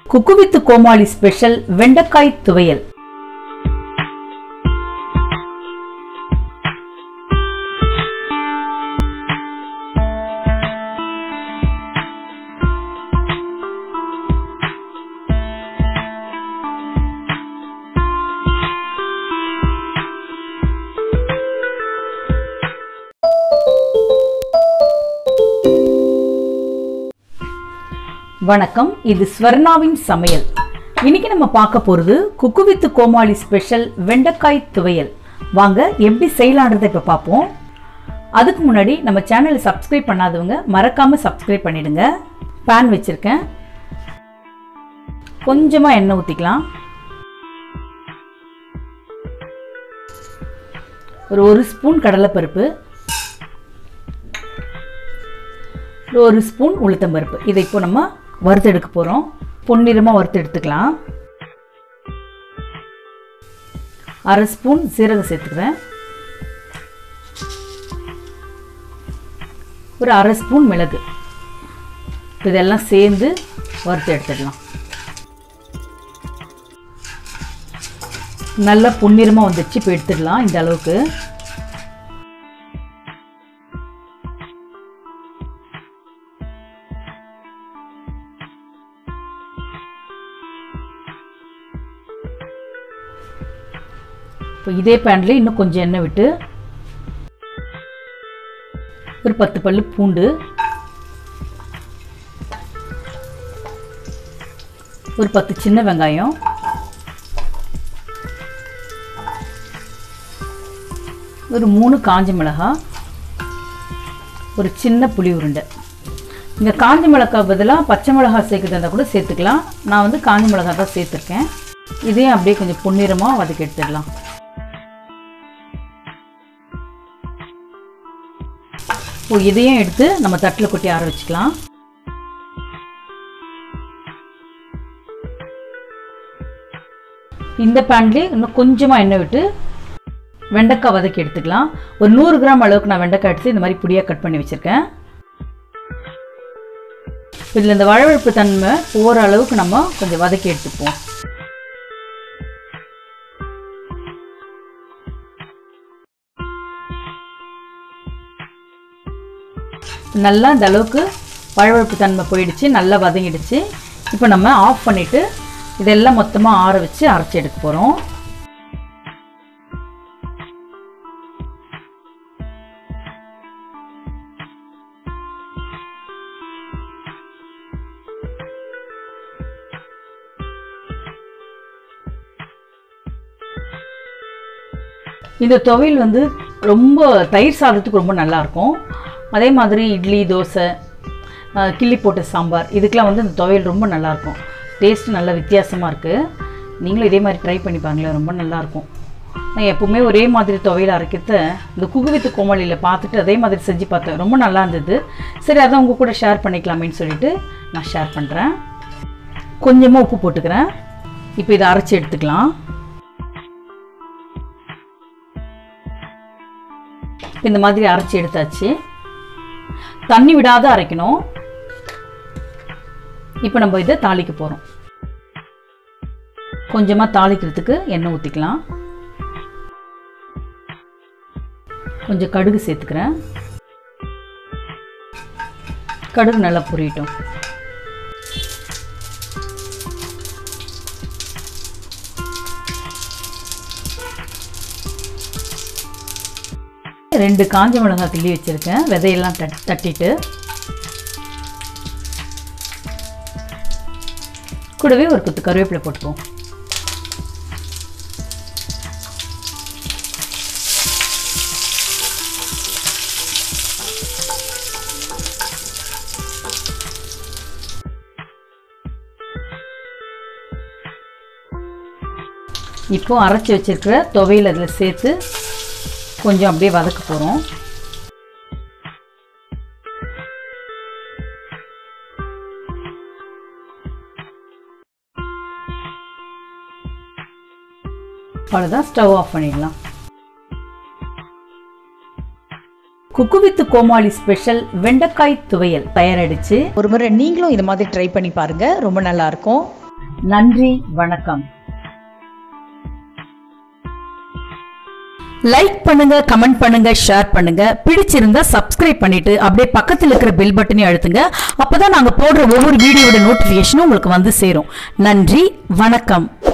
cook with Comali special வெண்டைக்காய் துவையல் வணக்கம் இது ஸ்வர்ணாவின் சமையல் இன்னைக்கு நம்ம பார்க்க போறது குக்கு வித் கோமாளி ஸ்பெஷல் வெண்டைக்காய் துவையல் வாங்க எப்படி செய்யலான்றதை இப்போ பார்ப்போம் அதுக்கு முன்னாடி நம்ம சேனலை சப்ஸ்கிரைப் பண்ணாதவங்க மறக்காம சப்ஸ்கிரைப் பண்ணிடுங்க பேன் வச்சிருக்கேன் கொஞ்சமா எண்ணெய் ஊற்றிக்கலாம் ஒரு ஒரு ஸ்பூன் கடலைப்பருப்பு ஒரு ஒரு ஸ்பூன் உளுத்தம்பருப்பு இதை இப்போ நம்ம வறுத்தெடுக்க போகிறோம் பொன்னிறமாக வறுத்து எடுத்துக்கலாம் அரை ஸ்பூன் சீரகம் சேர்த்துக்கிறேன் ஒரு அரை ஸ்பூன் மிளகு இதெல்லாம் சேர்ந்து வறுத்து எடுத்துடலாம் நல்லா பொன்னிறமாக வந்துச்சு இப்போ எடுத்துடலாம் இந்த அளவுக்கு இப்போ இதே பேன்ல இன்னும் கொஞ்சம் எண்ணெய் விட்டு ஒரு பத்து பல்லு பூண்டு ஒரு பத்து சின்ன வெங்காயம் ஒரு மூணு காஞ்ச மிளகாய் ஒரு சின்ன புளி உருண்டை இந்த காஞ்ச மிளகாய் பதிலாக பச்சை மிளகாய் சேர்க்குறதா இருந்தால் கூட சேர்த்துக்கலாம் நான் வந்து காஞ்ச மிளகாய் தான் சேர்த்துருக்கேன் இதையும் அப்படியே கொஞ்சம் பொன்னிறமாக வதக்கி எடுத்துடலாம் இப்போ இதையும் எடுத்து நம்ம தட்டில் கொட்டி ஆற வச்சுக்கலாம் இந்த பேன்லேயே இன்னும் கொஞ்சமாக எண்ணெய் விட்டு வெண்டைக்காய் வதக்கி எடுத்துக்கலாம் ஒரு நூறு கிராம் அளவுக்கு நான் வெண்டைக்காய் எடுத்து இந்த மாதிரி பொடியாக கட் பண்ணி வச்சுருக்கேன் இதில் இந்த வழவழப்பு தன்மை போகிற அளவுக்கு நம்ம கொஞ்சம் வதக்கி எடுத்துப்போம் நல்லா இந்த அளவுக்கு வழவழப்பு தன்மை போயிடுச்சு நல்லா வதங்கிடுச்சு இப்போ நம்ம ஆஃப் பண்ணிவிட்டு இதெல்லாம் மொத்தமாக ஆற வச்சு அரைச்சி எடுக்க போகிறோம் இந்த துவையல் வந்து ரொம்ப தயிர் சாதத்துக்கு ரொம்ப நல்லாயிருக்கும் அதே மாதிரி இட்லி தோசை அஹ், கிள்ளி போட்ட சாம்பார் இதுக்கெலாம் வந்து இந்த துவையல் ரொம்ப நல்லாயிருக்கும் டேஸ்ட் நல்ல வித்தியாசமாக இருக்குது நீங்களும் இதே மாதிரி ட்ரை பண்ணி பாருங்களேன் ரொம்ப நல்லாயிருக்கும் நான் எப்போவுமே ஒரே மாதிரி துவையல் அரைக்கிறத இந்த குகுவித்து கோமாளியில் பார்த்துட்டு அதே மாதிரி செஞ்சு பார்த்தேன் ரொம்ப நல்லா இருந்தது சரி அதான் உங்கள் கூட ஷேர் பண்ணிக்கலாமேன்னு சொல்லிட்டு நான் ஷேர் பண்ணுறேன் கொஞ்சமாக உப்பு போட்டுக்கிறேன் இப்போ இதை அரைச்சி எடுத்துக்கலாம் இப்ப இந்த மாதிரி அரைச்சி எடுத்தாச்சு தண்ணி விடாத அரைக்கணும் இப்போ நம்ம இதை தாளிக்க போகிறோம் கொஞ்சமாக தாளிக்கிறதுக்கு எண்ணெய் ஊற்றிக்கலாம் கொஞ்சம் கடுகு சேர்த்துக்கிறேன் கடுகு நல்லா பொரியட்டும் ரெண்டு காஞ்ச மிளகாய் கிள்ளி வச்சுருக்கேன் விதையெல்லாம் தட் தட்டிட்டு கூடவே ஒரு குத்து கருவேப்பிலை போட்டுக்குவோம் இப்போ அரைச்சி வச்சிருக்கிற துவையல் அதில் சேர்த்து கொஞ்சம் அப்படியே வதக்க போகிறோம் அவ்வளோதான் ஸ்டவ் ஆஃப் பண்ணிடலாம் குக்கு வித் கோமாளி ஸ்பெஷல் வெண்டைக்காய் துவையல் தயாராயிடுச்சு ஒரு முறை நீங்களும் இது மாதிரி ட்ரை பண்ணி பாருங்க ரொம்ப நல்லா இருக்கும் நன்றி வணக்கம் லைக் பண்ணுங்க கமெண்ட் பண்ணுங்க ஷேர் பண்ணுங்க பிடிச்சிருந்தா சப்ஸ்கிரைப் பண்ணிட்டு அப்படியே பக்கத்தில் இருக்கிற பெல் பட்டனையும் அழுத்துங்க அப்பதான் நாங்க போடுற ஒவ்வொரு வீடியோட நோட்டிபிகேஷனும் உங்களுக்கு வந்து சேரும் நன்றி வணக்கம்